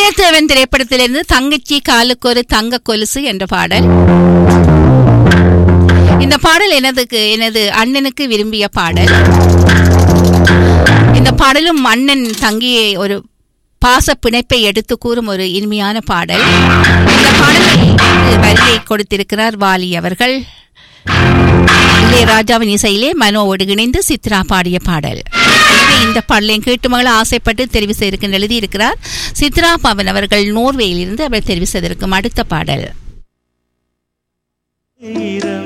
வந்தியத்தேவன் திரைப்படத்திலிருந்து தங்கச்சி காலுக்கு ஒரு தங்க கொலுசு என்ற பாடல் இந்த பாடல் எனதுக்கு எனது அண்ணனுக்கு விரும்பிய பாடல் இந்த பாடலும் அண்ணன் தங்கியை ஒரு பாச பிணைப்பை எடுத்து கூறும் ஒரு இனிமையான பாடல் இந்த பாடலுக்கு வரியை கொடுத்திருக்கிறார் வாலி அவர்கள் இளையராஜாவின் இசையிலே மனோவோடு இணைந்து சித்ரா பாடிய பாடல் எனவே இந்த பாடலையும் கேட்டு மகள ஆசைப்பட்டு தெரிவு செய்திருக்க எழுதியிருக்கிறார் சித்ரா பவன் அவர்கள் நோர்வேயிலிருந்து அவர் தெரிவு செய்திருக்கும் அடுத்த பாடல் ஈரம்